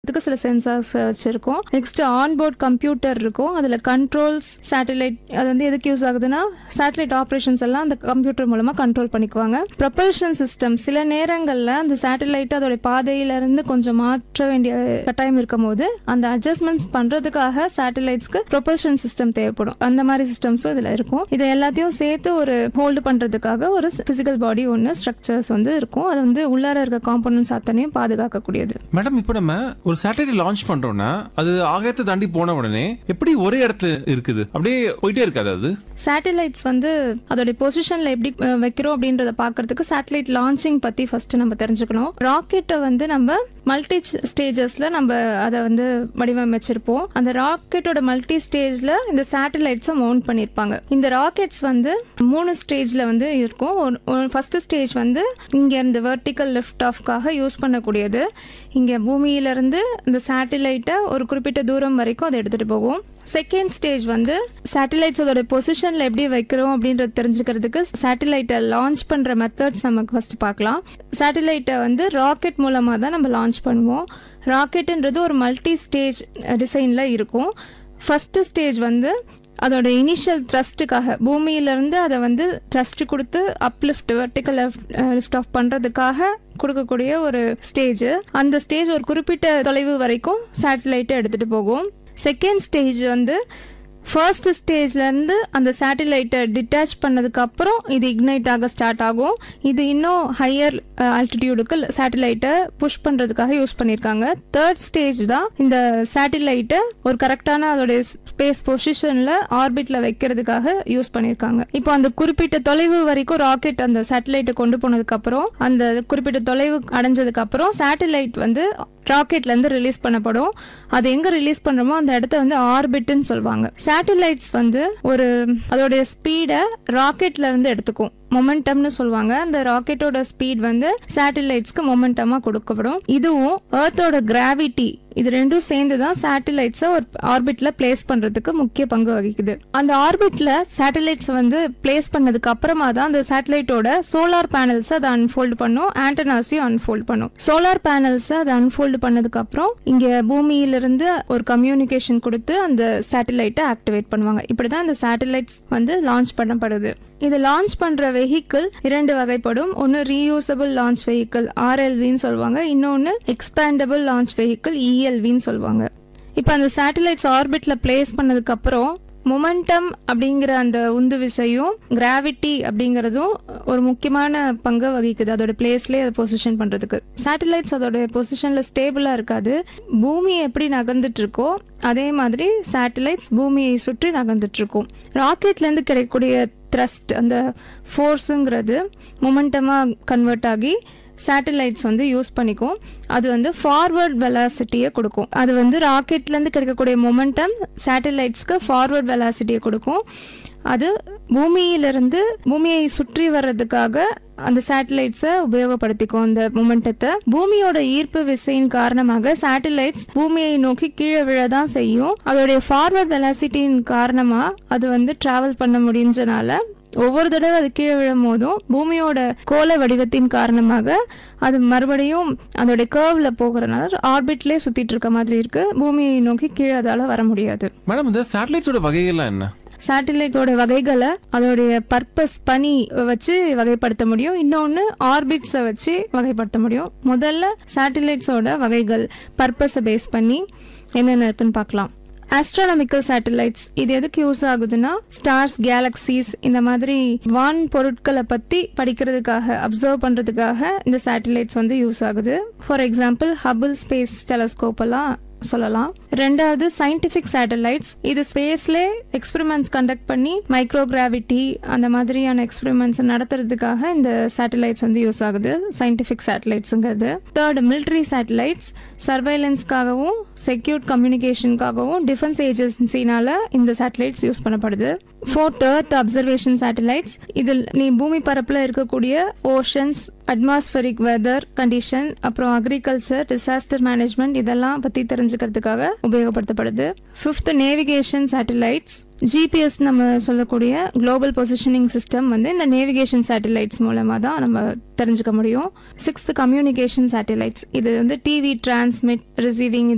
இதுக்கு சில சென்சார்ஸ் வச்சிருக்கோம் நெக்ஸ்ட் ஆன்போர்ட் கம்ப்யூட்டர் இருக்கும் அதுல கண்ட்ரோல்ஸ் சேட்டலைட் அது வந்து எதுக்கு யூஸ் ஆகுதுன்னா சேட்டலைட் ஆப்ரேஷன்ஸ் எல்லாம் அந்த கம்ப்யூட்டர் மூலமா கண்ட்ரோல் பண்ணிக்குவாங்க ப்ரொபல்ஷன் சிஸ்டம் சில நேரங்கள்ல அந்த சேட்டலைட் அதோட பாதையில இருந்து கொஞ்சம் மாற்ற வேண்டிய கட்டாயம் இருக்கும் போது அந்த அட்ஜஸ்ட்மெண்ட்ஸ் பண்றதுக்காக சேட்டலைட்ஸ்க்கு ப்ரொபல்ஷன் சிஸ்டம் தேவைப்படும் அந்த மாதிரி சிஸ்டம்ஸும் இதுல இருக்கும் இதை எல்லாத்தையும் சேர்த்து ஒரு ஹோல்டு பண்றதுக்காக ஒரு பிசிக்கல் பாடி ஒன்று ஸ்ட்ரக்சர்ஸ் வந்து இருக்கும் அது வந்து உள்ளார இருக்க காம்பனன்ட்ஸ் அத்தனையும் பாதுகாக்கக்கூடியது மேடம் இப்போ நம்ம ஒரு சேட்டலைட் லான்ச் பண்றோம்னா அது ஆகாயத்தை தாண்டி போன உடனே எப்படி ஒரே இடத்துல இருக்குது அப்படியே போயிட்டே இருக்காது அது சேட்டலைட்ஸ் வந்து அதோட பொசிஷன்ல எப்படி அஹ், வைக்கிறோம் அப்படின்றத பார்க்கறதுக்கு சேட்டலைட் லான்ச்சிங் பத்தி ஃபர்ஸ்ட் நம்ம தெரிஞ்சுக்கணும் ராக்கெட்டை வந்து நம்ம மல்டி ஸ்டேஜஸ்ல நம்ம அதை வந்து வடிவமைச்சிருப்போம் அந்த ராக்கெட்டோட மல்டி ஸ்டேஜ்ல இந்த சேட்டலைட்ஸை மவுண்ட் பண்ணியிருப்பாங்க இந்த ராக்கெட்ஸ் வந்து மூணு ஸ்டேஜ்ல வந்து இருக்கும் ஃபர்ஸ்ட் ஸ்டேஜ் வந்து இங்க இருந்து வெர்டிக்கல் லிஃப்ட் ஆஃப்காக யூஸ் பண்ணக்கூடியது இங்க பூமியில இருந்து இந்த சேட்டலைட்டை ஒரு குறிப்பிட்ட தூரம் வரைக்கும் அதை எடுத்துட்டு போகும் செகண்ட் ஸ்டேஜ் வந்து சேட்டலைட்ஸ் அதோட பொசிஷன்ல எப்படி வைக்கிறோம் அப்படின்றது தெரிஞ்சுக்கிறதுக்கு சேட்டலைட்டை லான்ச் பண்ற மெத்தட்ஸ் நமக்கு ஃபர்ஸ்ட் பார்க்கலாம் சேட்டலைட்டை வந்து ராக்கெட் மூலமா தான் நம்ம லான்ச் பண்ணுவோம் ராக்கெட்டுன்றது ஒரு மல்டி ஸ்டேஜ் டிசைன்ல இருக்கும் ஃபர்ஸ்ட் ஸ்டேஜ் வந்து அதோட இனிஷியல் த்ரஸ்ட்டுக்காக பூமியிலேருந்து அதை வந்து த்ரஸ்ட் கொடுத்து அப்லிஃப்ட் வெர்டிக்கல் லிஃப்ட் ஆஃப் பண்ணுறதுக்காக கொடுக்கக்கூடிய ஒரு ஸ்டேஜ் அந்த ஸ்டேஜ் ஒரு குறிப்பிட்ட தொலைவு வரைக்கும் சேட்டலைட்டை எடுத்துகிட்டு போகும் செகண்ட் ஸ்டேஜ் வந்து ஃபர்ஸ்ட் ஸ்டேஜ்லேருந்து அந்த சேட்டலைட்டை டிட்டாச் பண்ணதுக்கு அப்புறம் இது இக்னைட் ஆக ஸ்டார்ட் ஆகும் இது இன்னும் ஹையர் ஆல்டிடியூடுக்கு சேட்டலைட்டை புஷ் பண்ணுறதுக்காக யூஸ் பண்ணியிருக்காங்க தேர்ட் ஸ்டேஜ் தான் இந்த சேட்டலைட்டை ஒரு கரெக்டான அதோடைய ஸ்பேஸ் பொசிஷனில் ஆர்பிட்டில் வைக்கிறதுக்காக யூஸ் பண்ணியிருக்காங்க இப்போ அந்த குறிப்பிட்ட தொலைவு வரைக்கும் ராக்கெட் அந்த சேட்டலைட்டை கொண்டு போனதுக்கப்புறம் அந்த குறிப்பிட்ட தொலைவு அடைஞ்சதுக்கப்புறம் சேட்டலைட் வந்து ராக்கெட்ல இருந்து ரிலீஸ் பண்ணப்படும் அது எங்க ரிலீஸ் பண்றோமோ அந்த இடத்த வந்து ஆர்பிட்னு சொல்லுவாங்க சேட்டலைட்ஸ் வந்து ஒரு அதோடைய ஸ்பீடை ராக்கெட்ல இருந்து எடுத்துக்கும் மொமெண்டம்னு சொல்லுவாங்க அந்த ராக்கெட்டோட ஸ்பீட் வந்து சேட்டலைட்ஸ்க்கு மொமெண்டமா கொடுக்கப்படும் இதுவும் எர்த்தோட கிராவிட்டி இது ரெண்டும் சேர்ந்து தான் சேட்டலைட்ஸை ஒரு ஆர்பிட்ல பிளேஸ் பண்றதுக்கு முக்கிய பங்கு வகிக்குது அந்த ஆர்பிட்ல சேட்டலைட்ஸ் வந்து பிளேஸ் பண்ணதுக்கு அப்புறமா தான் அந்த சேட்டலைட்டோட சோலார் பேனல்ஸ் அதை அன்ஃபோல்ட் பண்ணும் ஆண்டனாஸையும் அன்ஃபோல்ட் பண்ணும் சோலார் பேனல்ஸ் அதை அன்ஃபோல்டு பண்ணதுக்கு அப்புறம் இங்க பூமியிலிருந்து ஒரு கம்யூனிகேஷன் கொடுத்து அந்த சேட்டலைட்டை ஆக்டிவேட் பண்ணுவாங்க இப்படிதான் இந்த சேட்டலைட்ஸ் வந்து லான்ச் பண்ணப்படுது இது லான்ச் பண்ற வெஹிக்கிள் இரண்டு வகைப்படும் ஒன்று ரீயூசபிள் லான்ச் வெஹிக்கிள் ஆர்எல்வின்னு சொல்லுவாங்க இன்னொன்று எக்ஸ்பேண்டபிள் லான்ச் வெஹிக்கிள் இஎல்வின்னு சொல்லுவாங்க இப்போ அந்த சேட்டலைட்ஸ் ஆர்பிட்ல பிளேஸ் பண்ணதுக்கு அப்புறம் மொமெண்டம் அப்படிங்கிற அந்த உந்து விசையும் கிராவிட்டி அப்படிங்கிறதும் ஒரு முக்கியமான பங்கை வகிக்குது அதோட பிளேஸ்லேயே அதை பொசிஷன் பண்ணுறதுக்கு சேட்டலைட்ஸ் அதோட பொசிஷனில் ஸ்டேபிளாக இருக்காது பூமி எப்படி நகர்ந்துட்டு இருக்கோ அதே மாதிரி சேட்டலைட்ஸ் பூமியை சுற்றி நகர்ந்துட்டு இருக்கும் ராக்கெட்லேருந்து கிடைக்கக்கூடிய த்ரஸ்ட் அந்த ஃபோர்ஸுங்கிறது மொமெண்டமாக கன்வெர்ட் ஆகி சேட்டலைட்ஸ் வந்து யூஸ் பண்ணிக்கும் அது வந்து ஃபார்வர்ட் வெலாசிட்டியை கொடுக்கும் அது வந்து ராக்கெட்லேருந்து கிடைக்கக்கூடிய மொமெண்டம் சேட்டலைட்ஸ்க்கு ஃபார்வர்ட் வெலாசிட்டியை கொடுக்கும் அது பூமியிலிருந்து பூமியை சுற்றி வர்றதுக்காக அந்த சேட்டலைட்ஸை உபயோகப்படுத்திக்கும் அந்த மொமெண்டத்தை பூமியோட ஈர்ப்பு விசையின் காரணமாக சேட்டலைட்ஸ் பூமியை நோக்கி கீழே விழதான் செய்யும் அதோடைய ஃபார்வர்ட் வெலாசிட்டியின் காரணமா அது வந்து டிராவல் பண்ண முடிஞ்சனால ஒவ்வொரு தடவை அது கீழே விழும் போதும் பூமியோட கோள வடிவத்தின் காரணமாக அது மறுபடியும் அதோட கேர்வ்ல போகிறனால ஆர்பிட்லேயே சுத்திட்டு இருக்க மாதிரி இருக்கு பூமியை நோக்கி கீழே அதால வர முடியாது மேடம் இந்த சேட்டலைட்ஸோட வகைகள்லாம் என்ன சேட்டலைட்டோட வகைகளை அதோடைய பர்பஸ் பணி வச்சு வகைப்படுத்த முடியும் இன்னொன்று ஆர்பிட்ஸை வச்சு வகைப்படுத்த முடியும் முதல்ல சேட்டலைட்ஸோட வகைகள் பர்பஸை பேஸ் பண்ணி என்னென்ன இருக்குன்னு பார்க்கலாம் ஆஸ்ட்ரானமிக்கல் சேட்டலைட்ஸ் இது எதுக்கு யூஸ் ஆகுதுன்னா ஸ்டார்ஸ் கேலக்சிஸ் இந்த மாதிரி வான் பொருட்களை பத்தி படிக்கிறதுக்காக அப்சர்வ் பண்றதுக்காக இந்த சேட்டலைட்ஸ் வந்து யூஸ் ஆகுது for example Hubble space telescope எல்லாம் சொல்லலாம் ரெண்டாவது சயின்டிஃபிக் சேட்டலைட்ஸ் இது ஸ்பேஸ்ல எக்ஸ்பெரிமெண்ட்ஸ் கண்டக்ட் பண்ணி மைக்ரோ கிராவிட்டி அந்த மாதிரியான எக்ஸ்பெரிமெண்ட்ஸ் நடத்துறதுக்காக இந்த சேட்டலைட்ஸ் வந்து யூஸ் ஆகுது சயின்டிஃபிக் சேட்டலைட்ஸுங்கிறது தேர்ட் மிலிட்ரி சேட்டலைட்ஸ் சர்வைலன்ஸ்க்காகவும் செக்யூர்ட் கம்யூனிகேஷனுக்காகவும் டிஃபென்ஸ் ஏஜென்சினால இந்த சேட்டலைட்ஸ் யூஸ் பண்ணப்படுது ஃபோர்த் எர்த் அப்சர்வேஷன் சேட்டலைட்ஸ் இதில் நீ பூமி பரப்பில் இருக்கக்கூடிய ஓஷன்ஸ் அட்மாஸ்பரிக் வெதர் கண்டிஷன் அப்புறம் அக்ரிகல்ச்சர் டிசாஸ்டர் மேனேஜ்மெண்ட் இதெல்லாம் பற்றி தெரிஞ்சுக்கிறதுக்காக உபயோகப்படுத்தப்படுது ஃபிஃப்த் நேவிகேஷன் சேட்டலைட்ஸ் ஜிபிஎஸ் நம்ம சொல்லக்கூடிய குளோபல் பொசிஷனிங் சிஸ்டம் வந்து இந்த நேவிகேஷன் சேட்டலைட்ஸ் மூலமாக தான் நம்ம தெரிஞ்சுக்க முடியும் சிக்ஸ்த் கம்யூனிகேஷன் சேட்டலைட்ஸ் இது வந்து டிவி டிரான்ஸ்மிட் ரிசீவிங்